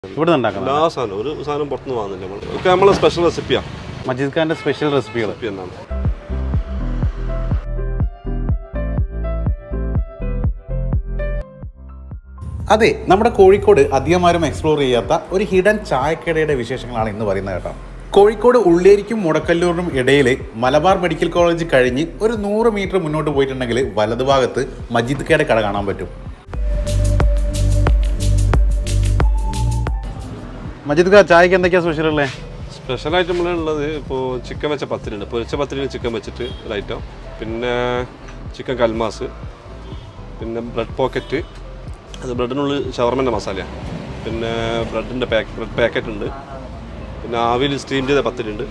ഇവിടെ ഉണ്ടാക്കുന്നത് എല്ലാ സാധനവും ഒരു സാധനം പുറത്തുനിന്ന് വാങ്ങുന്നില്ല നമ്മൾ ഒക്കെ നമ്മളെ സ്പെഷ്യൽ റെസിപ്പിയാണ് മജീദ് ഖാന്റെ സ്പെഷ്യൽ റെസിപ്പികൾ റെസിപ്പി എന്നാണ് അതെ നമ്മുടെ കോഴിക്കോട് അധികമാരും എക്സ്പ്ലോർ ചെയ്യാത്ത ഒരു ഹിഡൻ ചായക്കടയുടെ വിശേഷങ്ങളാണ് ഇന്ന് പറയുന്നത് കേട്ടോ കോഴിക്കോട് ഉള്ളേരിക്കും മുടക്കല്ലൂരിനും ഇടയിൽ മലബാർ മെഡിക്കൽ കോളേജ് കഴിഞ്ഞ് ഒരു നൂറ് മീറ്റർ മുന്നോട്ട് പോയിട്ടുണ്ടെങ്കിൽ വലതുഭാഗത്ത് മജീദ് കയുടെ കട കാണാൻ പറ്റും മജീദ് ഖാ ചായക്ക് എന്തൊക്കെയാ സ്പെഷ്യൽ ഉള്ളത് സ്പെഷ്യലായിട്ട് നമ്മളുള്ളത് ഇപ്പോൾ ചിക്കൻ വെച്ച പത്തിരിയുണ്ട് പൊരിച്ച പത്തിരിയിൽ ചിക്കൻ വെച്ചിട്ട് ഒരു ഐറ്റം പിന്നെ ചിക്കൻ കൽമാസ് പിന്നെ ബ്രെഡ് പോക്കറ്റ് അത് ബ്രെഡിനുള്ളിൽ ഷവർമൻ്റെ മസാലയാണ് പിന്നെ ബ്രെഡിൻ്റെ പാക്ക് ബ്രെഡ് പാക്കറ്റ് ഉണ്ട് പിന്നെ ആവിയിൽ സ്റ്റീം ചെയ്ത പത്തിരി ഉണ്ട്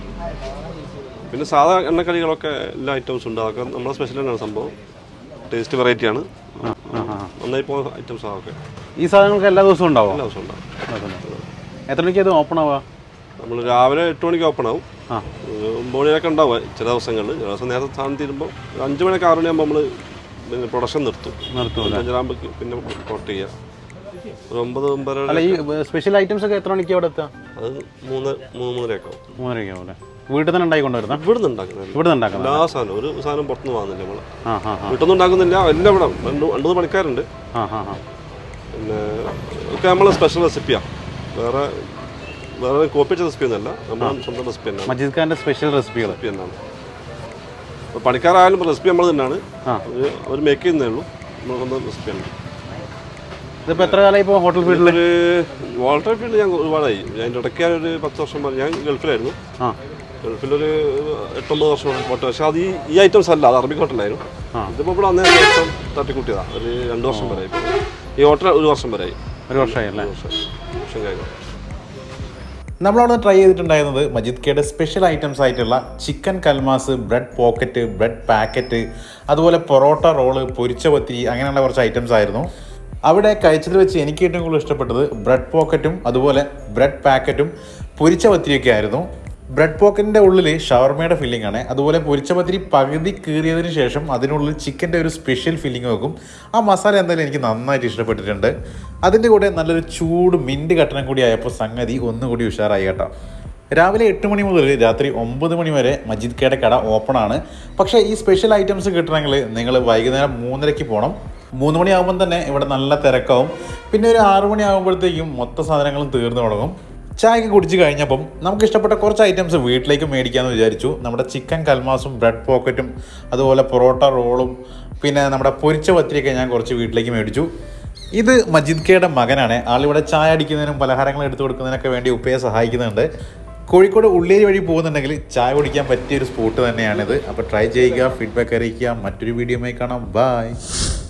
പിന്നെ സാധാ എണ്ണക്കടികളൊക്കെ എല്ലാ ഐറ്റംസും ഉണ്ട് അതൊക്കെ നമ്മളെ സ്പെഷ്യൽ തന്നെയാണ് സംഭവം ടേസ്റ്റ് വെറൈറ്റിയാണ് നന്നായി പോകുന്ന ഐറ്റംസ് അതൊക്കെ ഈ സാധനങ്ങൾക്ക് എല്ലാ ദിവസവും ഉണ്ടാവോ എല്ലാ ദിവസവും ഉണ്ടാവും എത്ര മണിക്ക് അത് ഓപ്പൺ ആവുക നമ്മൾ രാവിലെ എട്ട് മണിക്ക് ഓപ്പൺ ആവും ആ ഏഹ് ഒമ്പത് മണിയൊക്കെ ഉണ്ടാവും ചില ദിവസങ്ങളിൽ ചില ദിവസം നേരത്തെ സാധനം തീരുമ്പോൾ ഒരു അഞ്ച് മണിയൊക്കെ ആറ് മണിയാകുമ്പോൾ നമ്മൾ പിന്നെ പ്രൊഡക്ഷൻ നിർത്തും നിർത്തൂല അഞ്ചരാകുമ്പോൾ പിന്നെ കോട്ട് ചെയ്യാം ഒരു ഒമ്പത് ഒമ്പതര അല്ല ഈ സ്പെഷ്യൽ ഐറ്റംസ് ഒക്കെ എത്ര മണിക്ക് അവിടെ എത്തുക അത് മൂന്ന് മൂന്ന് മൂന്നരയൊക്കെ ആവും മൂന്നരയ്ക്ക് ആവും അല്ലേ വീട്ടിൽ തന്നെ ഉണ്ടാക്കി കൊണ്ടുവരുന്ന ഇവിടുന്ന് ഉണ്ടാക്കുന്നത് ഇവിടെ നിന്ന് ഉണ്ടാക്കുന്നത് എല്ലാ സാധനവും ഒരു സാധനം പുറത്തുനിന്ന് വാങ്ങുന്നില്ല നമ്മൾ ആ ആ ആ വീട്ടിൽ നിന്ന് ഉണ്ടാക്കുന്നില്ല എല്ലാം ഇവിടെ രണ്ട് രണ്ട് മൂന്ന് പണിക്കാരുണ്ട് ആ ആ ആ പിന്നെ ഒക്കെ നമ്മളെ സ്പെഷ്യൽ റെസിപ്പിയാണ് വേറെ വേറെ കോപ്പി വെച്ച റെസിപ്പി ഒന്നുമല്ല നമ്മൾ സ്വന്തം റെസിപ്പി തന്നെയാണ് മജീദ് ഖാന്റെ സ്പെഷ്യൽ റെസിപ്പികൾ റെസിപ്പി തന്നെയാണ് അപ്പോൾ പണിക്കാരായാലും റെസിപ്പി നമ്മൾ തന്നെയാണ് ആ. അവർ മേക്ക് ചെയ്യുന്നേ ഉള്ളൂ നമ്മൾ സ്വന്തം റെസിപ്പിയാണ് ഇതിപ്പോൾ എത്ര കാലമായി ഇപ്പോൾ ഹോട്ടൽ ഫീൽഡിൽ ഒരു വാൾട്ടർ ഫീൽഡ് ഞാൻ ഒരുപാടായി ഞാൻ അതിൻ്റെ ഇടയ്ക്ക് ഞാൻ ഒരു പത്ത് വർഷം വരെ ഞാൻ ഗൾഫിലായിരുന്നു ആ ഗൾഫിലൊരു എട്ടൊമ്പത് വർഷം ഹോട്ടൽ പക്ഷേ അത് ഈ ഈ ഐറ്റംസ് അല്ല അത് അറബിക് ഹോട്ടലായിരുന്നു ആ. ഇതിപ്പോൾ ഇവിടെ അന്നേ ഐറ്റം തട്ടിക്കൂട്ടിയതാണ് ഒരു രണ്ട് വർഷം വരെ ആയി ഈ ഹോട്ടൽ ഒരു വർഷം വരെ ആയി ഒരു വർഷമായി അല്ലേ ഒരു വർഷം വർഷം കഴിഞ്ഞു നമ്മളവിടെ ട്രൈ ചെയ്തിട്ടുണ്ടായിരുന്നത് മജീദ് കയുടെ സ്പെഷ്യൽ ഐറ്റംസ് ആയിട്ടുള്ള chicken kalmas bread pocket bread packet അതുപോലെ പൊറോട്ട റോള് പൊരിച്ച പത്തിരി അങ്ങനെയുള്ള കുറച്ച് ഐറ്റംസ് ആയിരുന്നു അവിടെ കഴിച്ചതിൽ വെച്ച് എനിക്ക് ഏറ്റവും കൂടുതൽ ഇഷ്ടപ്പെട്ടത് ബ്രെഡ് പോക്കറ്റും അതുപോലെ ബ്രെഡ് പാക്കറ്റും പൊരിച്ച പത്തിരിയൊക്കെ ആയിരുന്നു ബ്രെഡ് പോക്കറ്റിൻ്റെ ഉള്ളിൽ ഷവർമയുടെ ഫില്ലിംഗ് ആണ് അതുപോലെ പൊരിച്ച പത്തിരി പകുതി കീറിയതിന് ശേഷം അതിനുള്ളിൽ ചിക്കൻ്റെ ഒരു സ്പെഷ്യൽ ഫില്ലിംഗ് വെക്കും ആ മസാല എന്തായാലും എനിക്ക് നന്നായിട്ട് ഇഷ്ടപ്പെട്ടിട്ടുണ്ട് അതിൻ്റെ കൂടെ നല്ലൊരു ചൂട് മിൻറ്റ് കട്ടണം കൂടി ആയപ്പോൾ സംഗതി ഒന്നുകൂടി ഉഷാറായി കേട്ടോ രാവിലെ എട്ട് മണി മുതൽ രാത്രി ഒമ്പത് മണി വരെ മജീദ് കയുടെ കട ഓപ്പൺ ആണ് പക്ഷേ ഈ സ്പെഷ്യൽ ഐറ്റംസ് കിട്ടണമെങ്കിൽ നിങ്ങൾ വൈകുന്നേരം മൂന്നരയ്ക്ക് പോകണം മൂന്ന് മണിയാകുമ്പം തന്നെ ഇവിടെ നല്ല തിരക്കാവും പിന്നെ ഒരു ആറു മണി ആകുമ്പോഴത്തേക്കും മൊത്ത സാധനങ്ങളും തീർന്നു തുടങ്ങും ചായക്ക് കുടിച്ച് കഴിഞ്ഞപ്പം നമുക്ക് ഇഷ്ടപ്പെട്ട കുറച്ച് ഐറ്റംസ് വീട്ടിലേക്ക് മേടിക്കാമെന്ന് വിചാരിച്ചു നമ്മുടെ ചിക്കൻ കൽമാസും ബ്രെഡ് പോക്കറ്റും അതുപോലെ പൊറോട്ട റോളും പിന്നെ നമ്മുടെ പൊരിച്ച പത്തിരിയൊക്കെ ഞാൻ കുറച്ച് വീട്ടിലേക്ക് മേടിച്ചു ഇത് മജീദ് കയുടെ മകനാണ് ആളിവിടെ ചായ അടിക്കുന്നതിനും പലഹാരങ്ങൾ എടുത്തു കൊടുക്കുന്നതിനൊക്കെ വേണ്ടി ഉപ്പയെ സഹായിക്കുന്നുണ്ട് കോഴിക്കോട് ഉള്ളേരി വഴി പോകുന്നുണ്ടെങ്കിൽ ചായ കുടിക്കാൻ പറ്റിയ ഒരു സ്പോട്ട് തന്നെയാണിത് അപ്പോൾ ട്രൈ ചെയ്യുക ഫീഡ്ബാക്ക് അറിയിക്കുക മറ്റൊരു വീഡിയോയുമായി കാണാം ബൈ